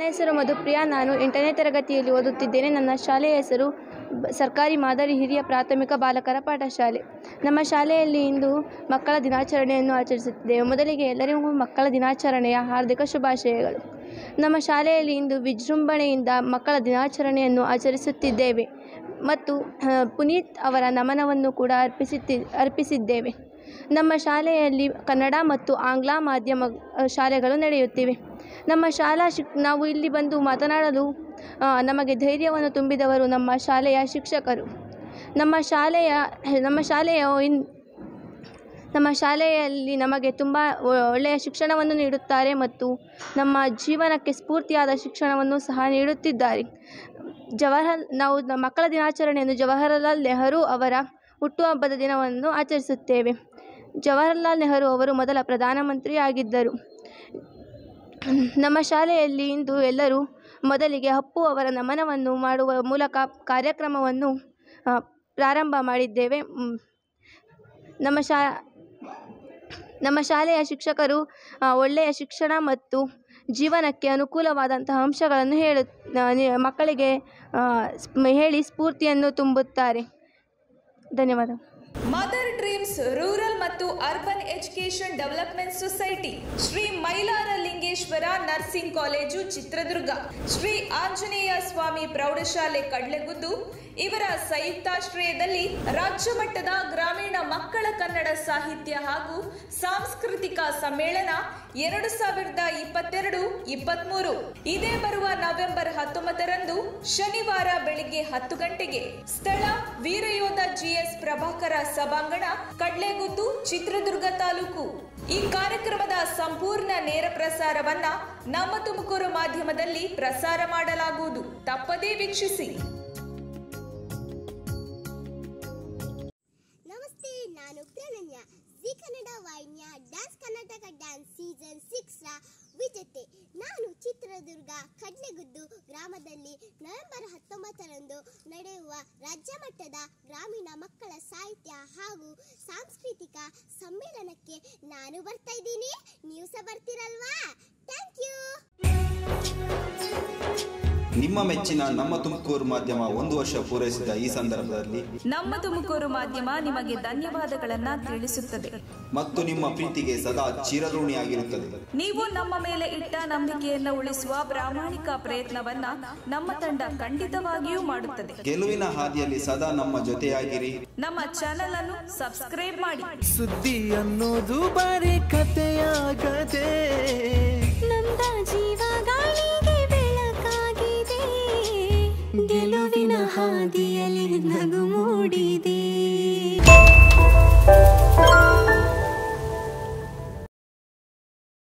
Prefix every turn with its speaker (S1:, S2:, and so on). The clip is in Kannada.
S1: ನನ್ನ ಹೆಸರು ಮಧುಪ್ರಿಯಾ ನಾನು ಎಂಟನೇ ತರಗತಿಯಲ್ಲಿ ಓದುತ್ತಿದ್ದೇನೆ ನನ್ನ ಶಾಲೆಯ ಹೆಸರು ಬ- ಸರ್ಕಾರಿ ಮಾದರಿ ಹಿರಿಯ ಪ್ರಾಥಮಿಕ ಬಾಲಕರ ಪಾಠಶಾಲೆ ನಮ್ಮ ಶಾಲೆಯಲ್ಲಿ ಇಂದು ಮಕ್ಕಳ ದಿನಾಚರಣೆಯನ್ನು ಆಚರಿಸುತ್ತಿದ್ದೇವೆ ಮೊದಲಿಗೆ ಎಲ್ಲರಿಗೂ ಮಕ್ಕಳ ದಿನಾಚರಣೆಯ ಹಾರ್ದಿಕ ಶುಭಾಶಯಗಳು ನಮ್ಮ ಶಾಲೆಯಲ್ಲಿ ಇಂದು ವಿಜೃಂಭಣೆಯಿಂದ ಮಕ್ಕಳ ದಿನಾಚರಣೆಯನ್ನು ಆಚರಿಸುತ್ತಿದ್ದೇವೆ ಮತ್ತು ಆ, ಪುನೀತ್ ಅವರ ನಮನವನ್ನು ಕೂಡ ಅರ್ಪಿಸುತ್ತಿ ಅರ್ಪಿಸಿದ್ದೇವೆ ನಮ್ಮ ಶಾಲೆಯಲ್ಲಿ ಕನ್ನಡ ಮತ್ತು ಆಂಗ್ಲ ಮಾಧ್ಯಮ ಆ, ಶಾಲೆಗಳು ನಡೆಯುತ್ತಿವೆ ನಮ್ಮ ಶಾಲಾ ಶಿಕ್ ನಾವು ಇಲ್ಲಿ ಬಂದು ಮಾತನಾಡಲು ಆ, ನಮಗೆ ಧೈರ್ಯವನ್ನು ತುಂಬಿದವರು ನಮ್ಮ ಶಾಲೆಯ ಶಿಕ್ಷಕರು ನಮ್ಮ ಶಾಲೆಯ ನಮ್ಮ ಶಾಲೆಯ ಇನ್ ನಮ್ಮ ಶಾಲೆಯಲ್ಲಿ ನಮಗೆ ತುಂಬ ಒಳ್ಳೆಯ ಶಿಕ್ಷಣವನ್ನು ನೀಡುತ್ತಾರೆ ಮತ್ತು ನಮ್ಮ ಜೀವನಕ್ಕೆ ಸ್ಫೂರ್ತಿಯಾದ ಶಿಕ್ಷಣವನ್ನು ಸಹ ನೀಡುತ್ತಿದ್ದಾರೆ ಜವಾಹರ್ ನಾವು ನ- ಮಕ್ಕಳ ದಿನಾಚರಣೆಯನ್ನು ಜವಾಹರಲಾಲ್ ನೆಹರು ಅವರ ಹುಟ್ಟುಹಬ್ಬದ ದಿನವನ್ನು ಆಚರಿಸುತ್ತೇವೆ ಜವಾಹರಲಾಲ್ ನೆಹರು ಅವರು ಮೊದಲ ಪ್ರಧಾನಮಂತ್ರಿ ಆಗಿದ್ದರು ನಮ್ಮ ಶಾಲೆಯಲ್ಲಿ ಇಂದು ಎಲ್ಲರೂ ಮೊದಲಿಗೆ ಅಪ್ಪು ಅವರ ನಮನವನ್ನು ಮಾಡುವ ಮೂಲಕ ಕಾರ್ಯಕ್ರಮವನ್ನು ಆ, ಪ್ರಾರಂಭ ಮಾಡಿದ್ದೇವೆ ಮ್, ನಮ್ಮ ಶಾ ನಮ್ಮ ಶಾಲೆಯ ಶಿಕ್ಷಕರು ಆ, ಒಳ್ಳೆಯ ಶಿಕ್ಷಣ ಮತ್ತು ಜೀವನಕ್ಕೆ ಅನುಕೂಲವಾದಂತಹ ಅಂಶಗಳನ್ನು ಹೇಳು ಆ, ನಿ- ಮಕ್ಕಳಿಗೆ ಆ, ಸ್ಪ್- ಹೇಳಿ ಸ್ಫೂರ್ತಿಯನ್ನು ತುಂಬುತ್ತಾರೆ ಧನ್ಯವಾದ
S2: ಮದರ್ ಡ್ರೀಮ್ಸ್ ರೂರಲ್ ಮತ್ತು urban education development society Shri Mailara Lingeshwara nursing college Chitradurga Shri Anjaneya Swamy ಪ್ರೌಢಶಾಲೆ ಕಡ್ಲೆಗುದ್ದು ಇವರ ಸಂಯುಕ್ತಾಶ್ರಯದಲ್ಲಿ ರಾಜ್ಯ ಮಟ್ಟದ ಗ್ರಾಮೀಣ ಮಕ್ಕಳ ಕನ್ನಡ ಸಾಹಿತ್ಯ ಹಾಗೂ ಸಾಂಸ್ಕೃತಿಕ ಸಮ್ಮೇಳನ ಎರಡು ಸಾವಿರದ ಇಪ್ಪತ್ತೆರಡು ಇಪ್ಪತ್ಮೂರು ಇದೇ ಬರುವ ನವೆಂಬರ್ ಹತ್ತೊಂಬತ್ತರಂದು ಶನಿವಾರ ಬೆಳಿಗ್ಗೆ ಹತ್ತು ಗಂಟೆಗೆ ಸ್ಥಳ ವೀರಯೋಧ ಜಿಎಸ್ ಪ್ರಭಾಕರ ಸಭಾಂಗಣ ಕಡ್ಲೆಗುದ್ದು ಚಿತ್ರದುರ್ಗ ತಾಲೂಕು ಈ ಕಾರ್ಯಕ್ರಮದ ಸಂಪೂರ್ಣ ನೇರ ಪ್ರಸಾರವನ್ನ ನಮ್ಮ ತುಮಕೂರು ಮಾಧ್ಯಮದಲ್ಲಿ ಪ್ರಸಾರ ಮಾಡಲಾಗುವುದು ತಪ್ಪದೇ ವೀಕ್ಷಿಸಿ
S3: ನಮಸ್ತೆ ನಾನು ಪ್ರಣನ್ಯ ಜಿ ಕನ್ನಡ ವಾಹಿನಿಯ dance Karnataka dance season six ರ ವಿಜೇತೆ ನಾನು ಚಿತ್ರದುರ್ಗ ಕಡ್ಲೆಗುದ್ದು ಗ್ರಾಮದಲ್ಲಿ ನವೆಂಬರ್ ಹತ್ತೊಂಬತ್ತರಂದು ನಡೆಯುವ ರಾಜ್ಯ ಮಟ್ಟದ ಗ್ರಾಮೀಣ ಮಕ್ಕಳ ಸಾಹಿತ್ಯ ಹಾಗೂ ಸಾಂಸ್ಕೃತಿಕ ಸಮ್ಮೇಳನಕ್ಕೆ ನಾನು ಬರ್ತಾ ಇದ್ದೀನಿ ನೀವು ಸಹ ಬರ್ತೀರಲ್ವಾ ಥ್ಯಾಂಕ್ ಯು
S4: ನಿಮ್ಮ ಮೆಚ್ಚಿನ ನಮ್ಮ ತುಮಕೂರು ಮಾಧ್ಯಮ ಒಂದು ವರ್ಷ ಪೂರೈಸಿದ ಈ ಸಂದರ್ಭದಲ್ಲಿ
S2: ನಮ್ಮ ತುಮಕೂರು ಮಾಧ್ಯಮ ನಿಮಗೆ ಧನ್ಯವಾದಗಳನ್ನ ತಿಳಿಸುತ್ತದೆ
S4: ಮತ್ತು ನಿಮ್ಮ ಪ್ರೀತಿಗೆ ಸದಾ ಚಿರಋಣಿಯಾಗಿರುತ್ತದೆ
S2: ನೀವು ನಮ್ಮ ಮೇಲೆ ಇಟ್ಟ ನಂಬಿಕೆಯನ್ನು ಉಳಿಸುವ ಪ್ರಾಮಾಣಿಕ ಪ್ರಯತ್ನವನ್ನ ನಮ್ಮ ತಂಡ ಖಂಡಿತವಾಗಿಯೂ ಮಾಡುತ್ತದೆ
S4: ಗೆಲುವಿನ ಹಾದಿಯಲ್ಲಿ ಸದಾ ನಮ್ಮ ಜೊತೆಯಾಗಿರಿ
S2: ನಮ್ಮ ಚಾನೆಲ್ ಅನ್ನು ಸಬ್ಸ್ಕ್ರೈಬ್ ಮಾಡಿ
S5: ಸುದ್ದಿ ಅನ್ನೋದು ಬರೀ ಕಥೆಯಾಗದೆ
S3: ನಂದ ಜೀವ ಗಾಳಿಗೆ ಬೆಳಕಾಗಿದೆ
S5: ಗೆಲುವಿನ ಹಾದಿಯಲ್ಲಿ ನಗು ಮೂಡಿದೆ